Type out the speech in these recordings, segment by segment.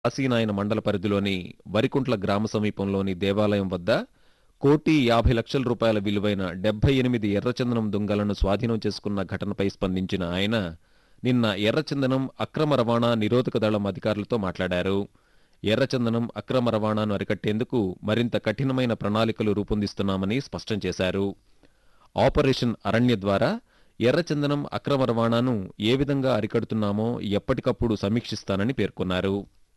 కాశీనాయన మండల పరిధిలోని వరికుంట్ల గ్రామ సమీపంలోని దేవాలయం వద్ద కోటి యాభై లక్షల రూపాయల విలువైన డెబ్బై ఎనిమిది ఎర్రచందనం దుంగలను స్వాధీనం చేసుకున్న ఘటనపై స్పందించిన ఆయన నిన్న ఎర్రచందనం అక్రమ రవాణా నిరోధక దళం అధికారులతో మాట్లాడారు ఎర్రచందనం అక్రమ రవాణాను అరికట్టేందుకు మరింత కఠినమైన ప్రణాళికలు రూపొందిస్తున్నామని స్పష్టం చేశారు ఆపరేషన్ అరణ్య ద్వారా ఎర్రచందనం అక్రమ రవాణాను ఏ విధంగా అరికడుతున్నామో ఎప్పటికప్పుడు సమీక్షిస్తానని పేర్కొన్నారు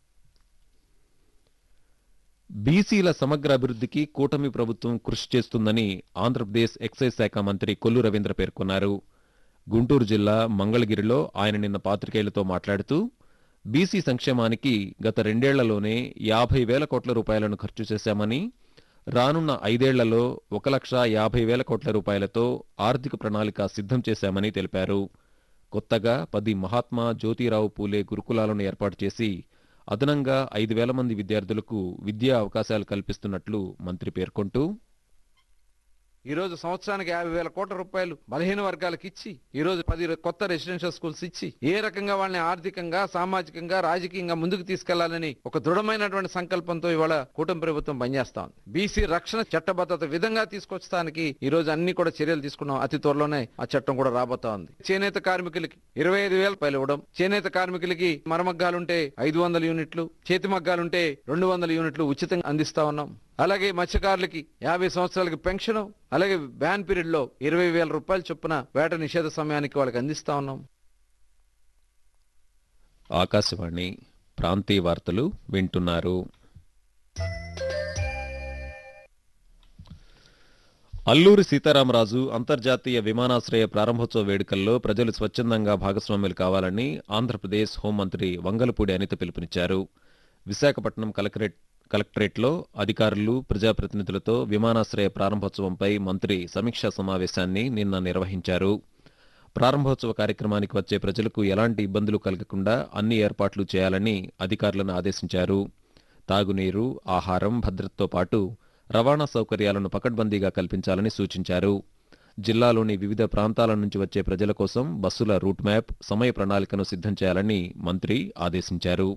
బీసీల సమగ్ర అభివృద్ధికి కూటమి ప్రభుత్వం కృషి చేస్తుందని ఆంధ్రప్రదేశ్ ఎక్సైజ్ శాఖ మంత్రి కొల్లు రవీంద్ర పేర్కొన్నారు గుంటూరు జిల్లా మంగళగిరిలో ఆయన నిన్న పాత్రికేయులతో మాట్లాడుతూ బీసీ సంక్షేమానికి గత రెండేళ్లలోనే యాభై వేల కోట్ల రూపాయలను ఖర్చు చేశామని రానున్న ఐదేళ్లలో ఒక లక్ష యాభై వేల కోట్ల రూపాయలతో ఆర్థిక ప్రణాళిక సిద్ధం చేశామని తెలిపారు కొత్తగా పది మహాత్మా జ్యోతిరావు పూలే గురుకులాలను ఏర్పాటు చేసి అదనంగా ఐదు వేల మంది విద్యార్థులకు విద్యా అవకాశాలు కల్పిస్తున్నట్లు మంత్రి పేర్కొంటూ ఈ రోజు సంవత్సరానికి యాభై వేల కోట్ల రూపాయలు బలహీన వర్గాలకు ఇచ్చి ఈ రోజు పది రె- కొత్త రెసిడెన్షియల్ స్కూల్స్ ఇచ్చి ఏ రకంగా వాళ్ళని ఆర్థికంగా సామాజికంగా రాజకీయంగా ముందుకు తీసుకెళ్లాలని ఒక దృఢమైనటువంటి సంకల్పంతో ఇవాళ కూటమి ప్రభుత్వం పనిచేస్తా ఉంది బీసీ రక్షణ చట్టబద్ధత విధంగా తీసుకొచ్చడానికి ఈ రోజు అన్ని కూడా చర్యలు తీసుకున్నాం అతి త్వరలోనే ఆ చట్టం కూడా రాబోతా ఉంది చేనేత కార్మికులకి ఇరవై ఐదు వేల రూపాయలు ఇవ్వడం చేనేత కార్మికులకి మరమగ్గాలుంటే ఐదు వందల యూనిట్లు చేతి మగ్గాలుంటే రెండు వందల యూనిట్లు ఉచితంగా అందిస్తా ఉన్నాం అలాగే మత్స్యకారులకి యాభై సంవత్సరాలకి పెన్షన్ అలాగే బ్యాన్ పీరియడ్ లో ఇరవై వేల రూపాయల చొప్పున వేట నిషేధ సమయానికి వాళ్ళకి అందిస్తా ఉన్నాం ఆకాశవాణి ప్రాంతీయ వార్తలు వింటున్నారు అల్లూరి సీతారామరాజు అంతర్జాతీయ విమానాశ్రయ ప్రారంభోత్సవ వేడుకల్లో ప్రజలు స్వచ్ఛందంగా భాగస్వాములు కావాలని ఆంధ్రప్రదేశ్ హోంమంత్రి వంగలపూడి అనిత పిలుపునిచ్చారు విశాఖపట్నం కలెక్టరేట్ కలెక్టరేట్లో అధికారులు ప్రజాప్రతినిధులతో విమానాశ్రయ ప్రారంభోత్సవంపై మంత్రి సమీక్షా సమావేశాన్ని నిన్న నిర్వహించారు ప్రారంభోత్సవ కార్యక్రమానికి వచ్చే ప్రజలకు ఎలాంటి ఇబ్బందులు కలగకుండా అన్ని ఏర్పాట్లు చేయాలని అధికారులను ఆదేశించారు తాగునీరు ఆహారం భద్రతతో పాటు రవాణా సౌకర్యాలను పకడ్బందీగా కల్పించాలని సూచించారు జిల్లాలోని వివిధ ప్రాంతాల నుంచి వచ్చే ప్రజల కోసం బస్సుల రూట్ మ్యాప్ సమయ ప్రణాళికను సిద్ధం చేయాలని మంత్రి ఆదేశించారు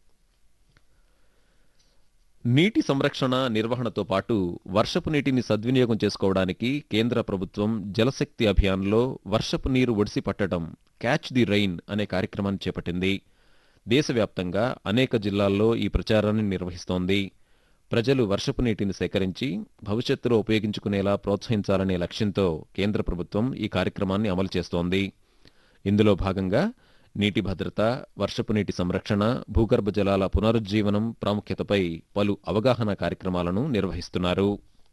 నీటి సంరక్షణ నిర్వహణతో పాటు వర్షపు నీటిని సద్వినియోగం చేసుకోవడానికి కేంద్ర ప్రభుత్వం జలశక్తి అభియాన్లో వర్షపు నీరు ఒడిసి పట్టడం క్యాచ్ ది రైన్ అనే కార్యక్రమాన్ని చేపట్టింది దేశవ్యాప్తంగా అనేక జిల్లాల్లో ఈ ప్రచారాన్ని నిర్వహిస్తోంది ప్రజలు వర్షపు నీటిని సేకరించి భవిష్యత్తులో ఉపయోగించుకునేలా ప్రోత్సహించాలనే లక్ష్యంతో కేంద్ర ప్రభుత్వం ఈ కార్యక్రమాన్ని అమలు చేస్తోంది ఇందులో భాగంగా నీటి భద్రత వర్షపు నీటి సంరక్షణ భూగర్భ జలాల పునరుజ్జీవనం ప్రాముఖ్యతపై పలు అవగాహన కార్యక్రమాలను నిర్వహిస్తున్నారు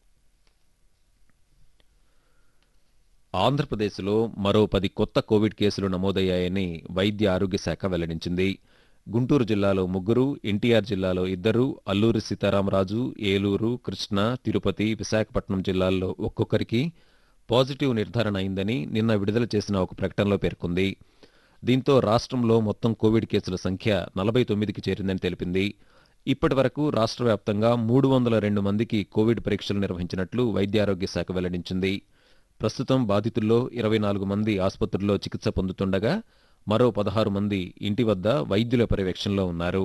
ఆంధ్రప్రదేశ్లో మరో పది కొత్త కోవిడ్ కేసులు నమోదయ్యాయని వైద్య ఆరోగ్య శాఖ వెల్లడించింది గుంటూరు జిల్లాలో ముగ్గురు ఎన్టీఆర్ జిల్లాలో ఇద్దరు అల్లూరి సీతారామరాజు ఏలూరు కృష్ణా తిరుపతి విశాఖపట్నం జిల్లాల్లో ఒక్కొక్కరికి పాజిటివ్ నిర్ధారణ అయిందని నిన్న విడుదల చేసిన ఒక ప్రకటనలో పేర్కొంది దీంతో రాష్ట్రంలో మొత్తం కోవిడ్ కేసుల సంఖ్య నలభై తొమ్మిదికి చేరిందని తెలిపింది ఇప్పటి వరకు రాష్ట్ర వ్యాప్తంగా మూడు వందల రెండు మందికి కోవిడ్ పరీక్షలు నిర్వహించినట్లు వైద్యారోగ్య శాఖ వెల్లడించింది ప్రస్తుతం బాధితుల్లో ఇరవై నాలుగు మంది ఆసుపత్రుల్లో చికిత్స పొందుతుండగా మరో పదహారు మంది ఇంటి వద్ద వైద్యుల పర్యవేక్షణలో ఉన్నారు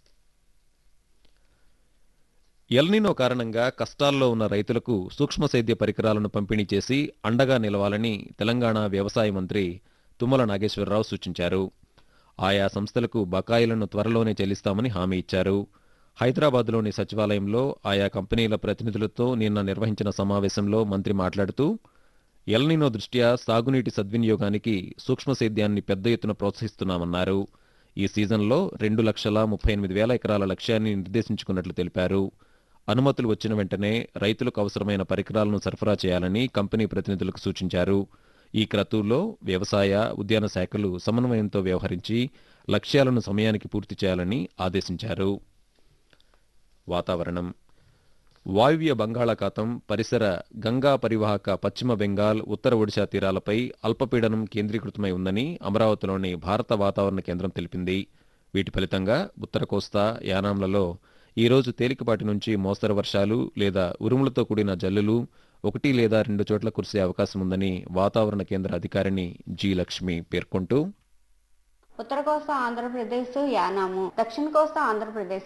ఎల్నినో కారణంగా కష్టాల్లో ఉన్న రైతులకు సూక్ష్మ సేద్య పరికరాలను పంపిణీ చేసి అండగా నిలవాలని తెలంగాణ వ్యవసాయ మంత్రి తుమ్మల నాగేశ్వరరావు సూచించారు ఆయా సంస్థలకు బకాయిలను త్వరలోనే చెల్లిస్తామని హామీ ఇచ్చారు హైదరాబాద్లోని సచివాలయంలో ఆయా కంపెనీల ప్రతినిధులతో నిన్న నిర్వహించిన సమావేశంలో మంత్రి మాట్లాడుతూ ఎల్నినో దృష్ట్యా సాగునీటి సద్వినియోగానికి సూక్ష్మ సేద్యాన్ని పెద్ద ఎత్తున ప్రోత్సహిస్తున్నామన్నారు ఈ సీజన్లో రెండు లక్షల ముప్పై ఎనిమిది వేల ఎకరాల లక్ష్యాన్ని నిర్దేశించుకున్నట్లు తెలిపారు అనుమతులు వచ్చిన వెంటనే రైతులకు అవసరమైన పరికరాలను సరఫరా చేయాలని కంపెనీ ప్రతినిధులకు సూచించారు ఈ క్రతువులో వ్యవసాయ ఉద్యాన శాఖలు సమన్వయంతో వ్యవహరించి లక్ష్యాలను సమయానికి పూర్తి చేయాలని ఆదేశించారు వాతావరణం వాయువ్య బంగాళాఖాతం పరిసర గంగా పరివాహక పశ్చిమ బెంగాల్ ఉత్తర ఒడిశా తీరాలపై అల్పపీడనం కేంద్రీకృతమై ఉందని అమరావతిలోని భారత వాతావరణ కేంద్రం తెలిపింది వీటి ఫలితంగా ఉత్తర కోస్తా యానాంలలో ఈ రోజు తేలికపాటి నుంచి మోస్తరు వర్షాలు లేదా ఉరుములతో కూడిన జల్లులు ఒకటి లేదా రెండు చోట్ల కురిసే అవకాశం ఉందని వాతావరణ కేంద్ర అధికారిని జి లక్ష్మి పేర్కొంటూ ఉత్తర కోస్తా ఆంధ్రప్రదేశ్ యానాము దక్షిణ కోస్తా ఆంధ్రప్రదేశ్